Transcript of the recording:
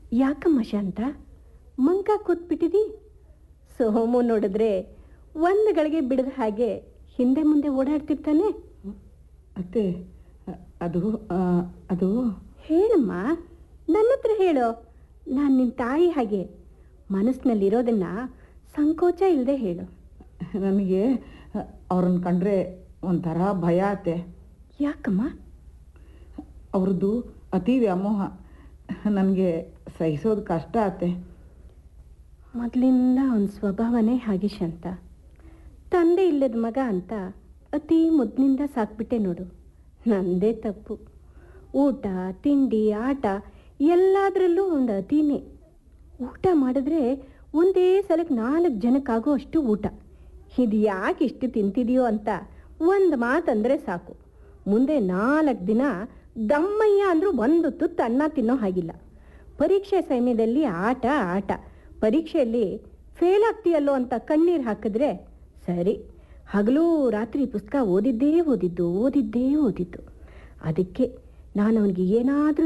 ಯಾಕಮ್ಮ ಶಾಂತ ಮಂಕ ಕೂತ್ಬಿಟ್ಟಿದಿ ಸೋಮು ನೋಡಿದ್ರೆ ಒಂದು ಗಳಿಗೆ ಬಿಡದ ಹಾಗೆ ಹಿಂದೆ ಮುಂದೆ ಓಡಾಡ್ತಿರ್ತಾನೆ ಅತ್ತೆ ಅ- ಅದು ಆ, ಅದು ಹೇಳಮ್ಮ ನನ್ನ ಹತ್ರ ಹೇಳು ನಾನು ನಿನ್ನ ತಾಯಿ ಹಾಗೆ ಮನಸ್ಸಿನಲ್ಲಿರೋದನ್ನ ಸಂಕೋಚ ಇಲ್ಲದೆ ಹೇಳು ನನಗೆ ಅವ್ರನ್ನ ಕಂಡ್ರೆ ಒಂಥರ ಭಯ ಆತೆ ಯಾಕಮ್ಮ ಅವ್ರದ್ದು ಅತಿ ವ್ಯಾಮೋಹ ನನಗೆ ಸಹಿಸೋದು ಕಷ್ಟ ಆತೆ ಮೊದಲಿಂದ ಅವನ ಸ್ವಭಾವನೇ ಹಾಗೆ ಶಾಂತ ತಂದೆ ಇಲ್ಲದ ಮಗ ಅಂತ ಅತಿ ಮುದ್ದಿನಿಂದ ಸಾಕ್ಬಿಟ್ಟೆ ನೋಡು ನಂದೇ ತಪ್ಪು ಊಟ ತಿಂಡಿ ಆಟ ಎಲ್ಲದರಲ್ಲೂ ಒಂದು ಅತಿನೇ ಊಟ ಮಾಡಿದ್ರೆ ಒಂದೇ ಸಲಕ್ಕೆ ನಾಲ್ಕು ಜನಕ್ಕಾಗೋ ಅಷ್ಟು ಊಟ ಇದು ಯಾಕೆ ಇಷ್ಟು ತಿಂತಿದೆಯೋ ಅಂತ ಒಂದು ಮಾತಂದರೆ ಸಾಕು ಮುಂದೆ ನಾಲ್ಕು ದಿನ ದಮ್ಮಯ್ಯ ಅಂದರೂ ಒಂದು ತುತ್ತು ಅನ್ನ ತಿನ್ನೋ ಹಾಗಿಲ್ಲ ಪರೀಕ್ಷೆ ಸಮಯದಲ್ಲಿ ಆಟ ಆಟ ಪರೀಕ್ಷೆಯಲ್ಲಿ ಫೇಲ್ ಆಗ್ತೀಯಲ್ಲೋ ಅಂತ ಕಣ್ಣೀರು ಹಾಕಿದ್ರೆ ಸರಿ ಹಗಲು ರಾತ್ರಿ ಪುಸ್ತಕ ಓದಿದ್ದೇ ಓದಿದ್ದು ಓದಿದ್ದೇ ಓದಿದ್ದು ಅದಕ್ಕೆ ನಾನು ಅವನಿಗೆ ಏನಾದರೂ